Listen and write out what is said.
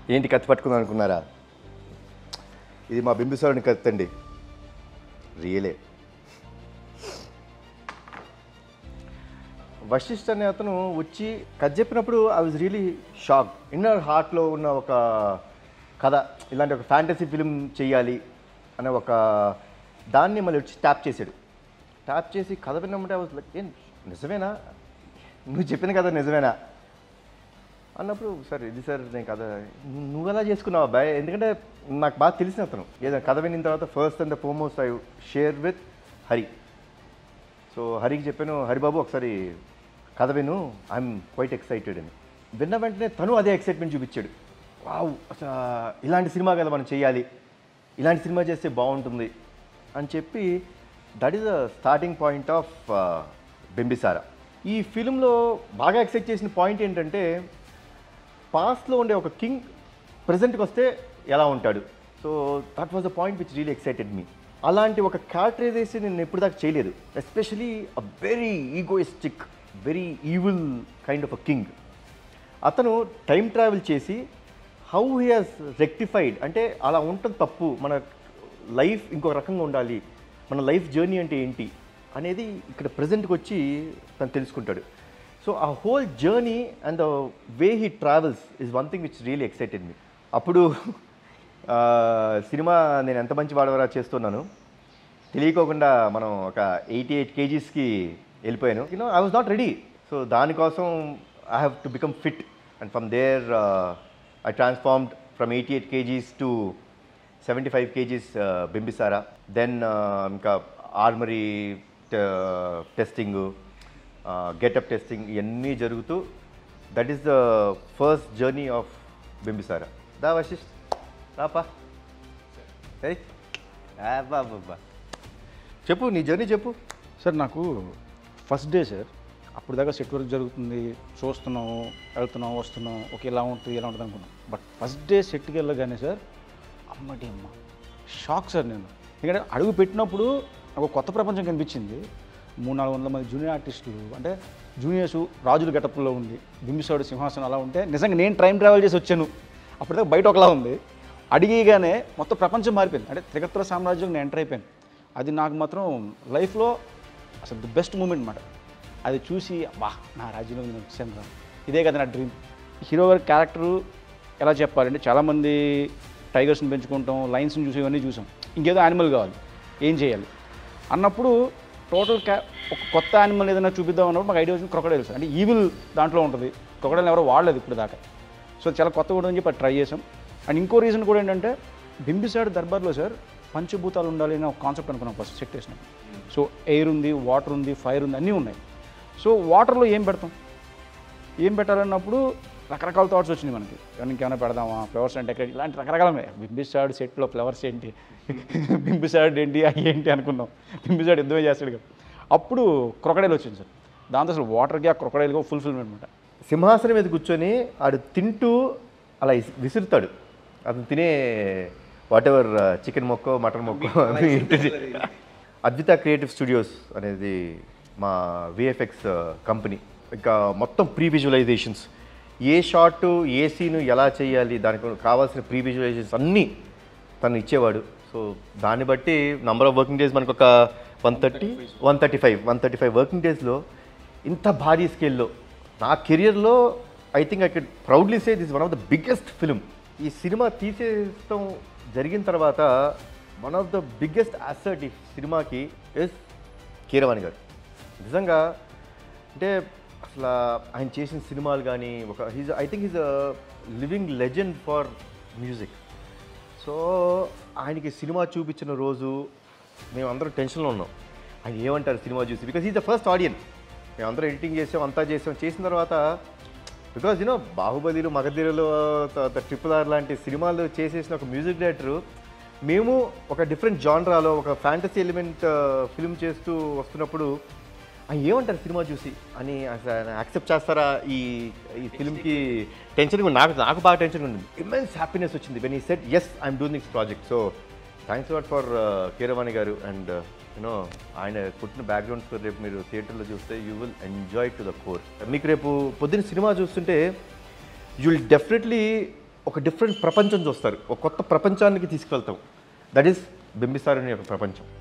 ఏంటి కత్తి పట్టుకుందాం అనుకున్నారా ఇది మా బింబిసారుని కత్తి అండి రియలే వశిష్ఠ అనే అతను వచ్చి కథ చెప్పినప్పుడు I was really shock inner హార్ట్లో ఉన్న ఒక కథ ఇలాంటి ఒక ఫ్యాంటసీ ఫిలిం చేయాలి అనే ఒక దాన్ని మళ్ళీ వచ్చి ట్యాప్ చేశాడు ట్యాప్ చేసి కథ విన్నమంటే ఐ వాజ్ లైక్ ఏం నిజమేనా నువ్వు చెప్పిన కథ నిజమేనా అన్నప్పుడు సార్ ఇది సార్ నేను కథ "నువ్వు- నువ్వు ఎలా చేసుకున్నావు అబ్బాయి ఎందుకంటే నాకు బాగా తెలిసిన అతను ఏదో కథ విన్న తర్వాత first and the foremost I share with Hari so హరికి చెప్పాను హరిబాబు ఒకసారి కథ విను ఐఎమ్ క్వైట్ ఎక్సైటెడ్ అని విన్న వెంటనే తను అదే ఎక్సైట్మెంట్ చూపించాడు వావ్ అసలు ఇలాంటి సినిమా కదా మనం చేయాలి ఇలాంటి సినిమా చేస్తే బాగుంటుంది అని చెప్పి that is the starting point of Bimbisara ఈ ఫిలింలో బాగా ఎక్సైట్ చేసిన పాయింట్ ఏంటంటే పాస్ట్లో ఉండే ఒక కింగ్ ప్రజెంట్కి వస్తే ఎలా ఉంటాడు so that was the point which really excited me అలాంటి ఒక క్యారెక్టరైజేషన్ నేను ఎప్పుడు దాకా చేయలేదు especially a very egoistic very evil kind of a king అతను టైం ట్రావెల్ చేసి హౌ హీ హాజ్ రెక్టిఫైడ్ అంటే అలా ఉంటుంది తప్పు మన లైఫ్ ఇంకొక రకంగా ఉండాలి మన లైఫ్ జర్నీ అంటే ఏంటి అనేది ఇక్కడ ప్రజెంట్కి వచ్చి తను తెలుసుకుంటాడు సో ఆ whole journey and the way he travels is one thing which really excited me అప్పుడు ఆ, సినిమా నేను ఎంత మంచి వాడవరా చేస్తున్నాను తెలియకోకుండా మనం ఒక ఎయిటీ ఎయిట్ కేజీస్కి వెళ్ళిపోయాను you know I was not ready so దానికోసం I have to become fit and from there I transformed from eighty eight kgs to seventy five kgs Bimbisara then ఇంకా ఆర్మరీ టెస్టింగ్ గెటప్ టెస్టింగ్ ఇవన్నీ జరుగుతూ that is the first journey of Bimbisara దా వశిష్ రాపా ఏయ్ బాబా చెప్పు నీ జర్నీ చెప్పు సార్ నాకు ఫస్ట్ డే సార్ అప్పుడు దాకా సెట్ వర్క్ జరుగుతుంది చూస్తున్నాము వెళ్తున్నాం వస్తున్నాం ఓకే ఇలా ఉంటుంది ఇలా ఉంటుంది అనుకున్నాం బట్ ఫస్ట్ డే సెట్కి వెళ్ళగానే సార్ అమ్మటి అమ్మ షాక్ సార్ నేను ఎందుకంటే అడుగు పెట్టినప్పుడు నాకు ఒక కొత్త ప్రపంచం కనిపించింది మూడు నాలుగు వందల మంది జూనియర్ ఆర్టిస్టులు అంటే జూనియర్స్ రాజుల గెటప్లో ఉంది బింబిసాడు సింహాసనం అలా ఉంటే నిజంగా నేను టైం ట్రావెల్ చేసి వచ్చాను అప్పటిదాకా బయట ఒకలా ఉంది అడిగిగానే మొత్తం ప్రపంచం మారిపోయింది అంటే త్రిగత్ర సామ్రాజ్యం నేను ఎంటర్ అయిపోయాను అది నాకు మాత్రం లైఫ్లో అసలు ది బెస్ట్ మూమెంట్ అనమాట అది చూసి వా నా రాజ్యంలో నేను వచ్చాను రా ఇదే కదా నా డ్రీమ్ హీరో గారి క్యారెక్టరు ఎలా చెప్పాలంటే చాలామంది టైగర్స్ని పెంచుకుంటాం లైన్స్ని చూసి ఇవన్నీ చూసాం ఇంకేదో యానిమల్ కావాలి ఏం చేయాలి అన్నప్పుడు టోటల్ క్యా ఒక కొత్త యానిమల్ ఏదైనా చూపిద్దాం అన్నప్పుడు మాకు ఐడియా వచ్చింది క్రొకడైల్స్ అంటే ఈవిల్ దాంట్లో ఉంటుంది క్రొకడైల్ ఎవరో వాడలేదు ఇప్పుడు దాకా సో చాలా కొత్త కూడా అని చెప్పి ట్రై చేసాం అండ్ ఇంకో రీజన్ కూడా ఏంటంటే బింబిసాడ్ దర్బార్లో సార్ పంచభూతాలు ఉండాలి అనే ఒక కాన్సెప్ట్ అనుకున్నాం ఫస్ట్ సెట్ వేసినప్పుడు సో ఎయిర్ ఉంది వాటర్ ఉంది ఫైర్ ఉంది అన్నీ ఉన్నాయి సో వాటర్లో ఏం పెడతాం ఏం పెట్టాలన్నప్పుడు రకరకాల థాట్స్ వచ్చినాయి మనకి ఏమైనా ఇంకేమైనా పెడదామా ఫ్లవర్స్ అంటే ఎక్కడ ఇలాంటి రకరకాల బింబిసాడ్ సెట్లో ఫ్లవర్స్ ఏంటి బింబిసాడ్ ఏంటి అవి ఏంటి అనుకున్నాం బింబిసాడ్ యుద్ధమే చేస్తాడు కదా అప్పుడు క్రొకడైల్ వచ్చింది సార్ దాంతో అసలు వాటర్కి ఆ క్రొకడైల్గా ఫుల్ఫిల్మెంట్ అనమాట సింహాసనం మీద కూర్చొని ఆడు తింటూ అలా ఇసి- విసురుతాడు అతను తినే వాట్ ఎవర్ చికెన్ మొక్కో మటన్ మొక్కో అవి ఏంటిది. అద్విత క్రియేటివ్ స్టూడియోస్ అనేది మా విఎఫ్ఎక్స్ కంపెనీ ఇంకా మొత్తం ప్రీ విజువలైజేషన్స్ ఏ షాట్ ఏ సీను ఎలా చేయాలి దానికి కావాల్సిన ప్రీ విజువలైజేషన్స్ అన్నీ తను ఇచ్చేవాడు సో దాన్ని బట్టి నంబర్ ఆఫ్ వర్కింగ్ డేస్ మనకు ఒక one thirty one thirty five one thirty five working డేస్లో ఇంత భారీ స్కేల్లో నా కెరియర్లో I think I could proudly say this one of the biggest film ఈ సినిమా తీసేయడం జరిగిన తర్వాత one of the biggest asset ఈ సినిమాకి ఇస్ కీరవాణి గారు నిజంగా అంటే అసలు ఆయన చేసిన సినిమాలు కానీ ఒక he's I think is a living legend for music so ఆయనకి సినిమా చూపించిన రోజు మేము అందరం టెన్షన్లో ఉన్నాం ఆయన ఏమంటారు సినిమా చూసి because is the first audience మేము అందరం ఎడిటింగ్ చేసాం అంతా చేసాం చేసిన తర్వాత బికాజ్ యూనో బాహుబలిలు మగధీరలు ట్రిపుల్ ఆర్ లాంటి సినిమాలు చేసేసిన ఒక మ్యూజిక్ డైరెక్టర్ మేము ఒక డిఫరెంట్ జాన్రాలో ఒక ఫ్యాంటసీ ఎలిమెంట్ ఫిల్మ్ చేస్తూ వస్తున్నప్పుడు ఆయన ఏమంటారు సినిమా చూసి అని అసలు యాక్సెప్ట్ చేస్తారా ఈ ఈ ఫిల్మ్కి టెన్షన్ నాకు నాకు బాగా టెన్షన్ ఉంది ఇమెన్స్ హ్యాపీనెస్ వచ్చింది వెన్ ఈ set as I'm doing this project so thanks lot for Keeravani garu and you know ఆయన పుట్టిన బ్యాక్గ్రౌండ్స్ రేపు మీరు థియేటర్లో చూస్తే you will enjoy to the core మీకు రేపు పొద్దున్న సినిమా చూస్తుంటే యూ విల్ డెఫినెట్లీ ఒక డిఫరెంట్ ప్రపంచం చూస్తారు ఒక కొత్త ప్రపంచానికి తీసుకెళ్తాం దట్ ఈస్ బింబిసారుని యొక్క ప్రపంచం